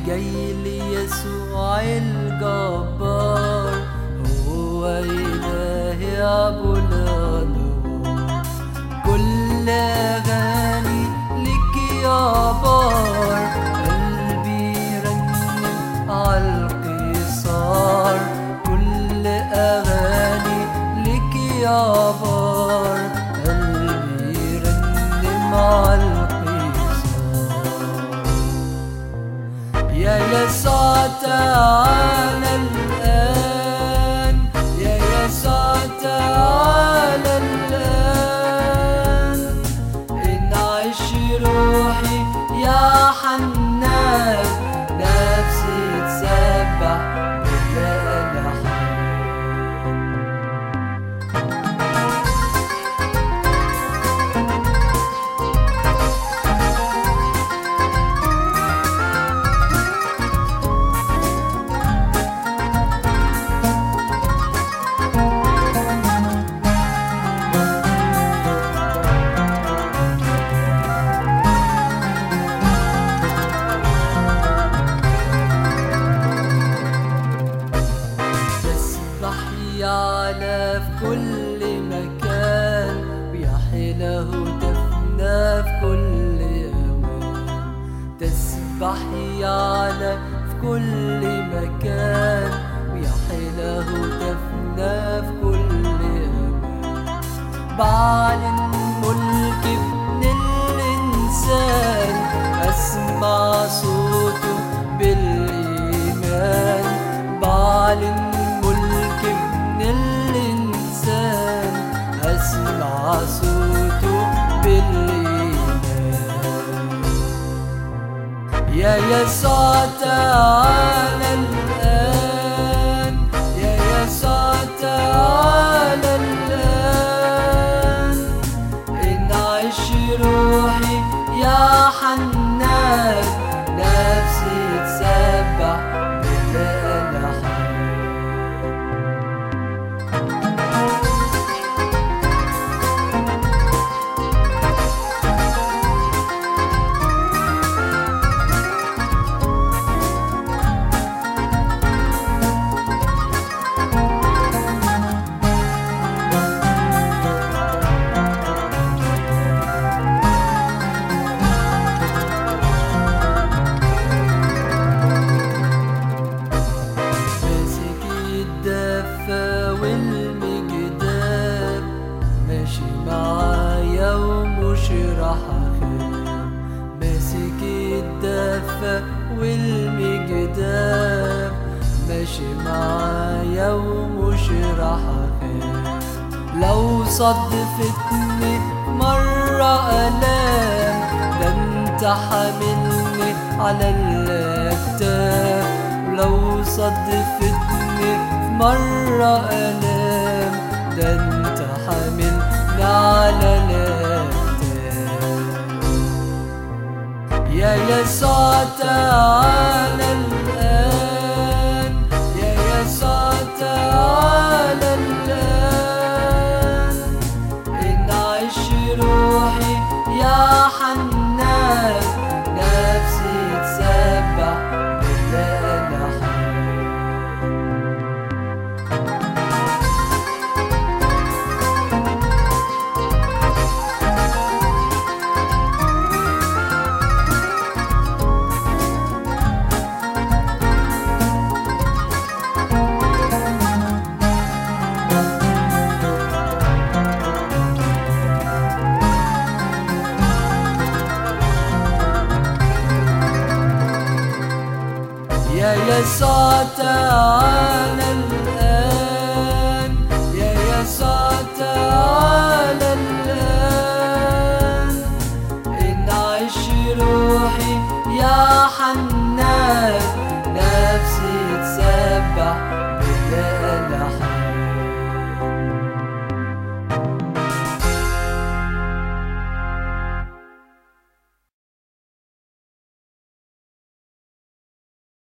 جاي ليسوع الجبار هو إلهي أبو الأنوار كل أغاني لك يا بار قلبي رنم عالقصار كل أغاني لك يا بار قلبي رنم عالقصار يا يسوع تعالى الآن يا يسوع تعالى الآن انعش روحي يا حنان نفسي تسبح بالألحان تسبح يعلى في كل مكان ويحيله تفنى في كل أوان تسبح يعلى في كل مكان ويحيله تفنى في كل أوان بعلن ملك ابن الإنسان أسمع صوته بالإيمان بعلن ملك ابن الإنسان أسمع صوته بالإيمان يا يسوع تعالى الآن يا يسوع تعالى الآن انعش روحي يا حنان نفسي تسبح بالألحان ماسك الدفة والمجداب ماشي معايا ومش راح اخاف ماسك الدفة والمجداب ماشي معايا ومش راح اخاف لو صدفتني مرة ألام ده انت حاملني على الأكتاف لو صدفتني في مرة ألام ده انت حاملني على الأكتاف يا يسوع تعالى الآن يا يسوع تعالى الآن انعش روحي يا حنان نفسي تسبح بالألحان يا يسوع تعالى الآن يا يسوع تعالى الآن انعش روحي يا حنان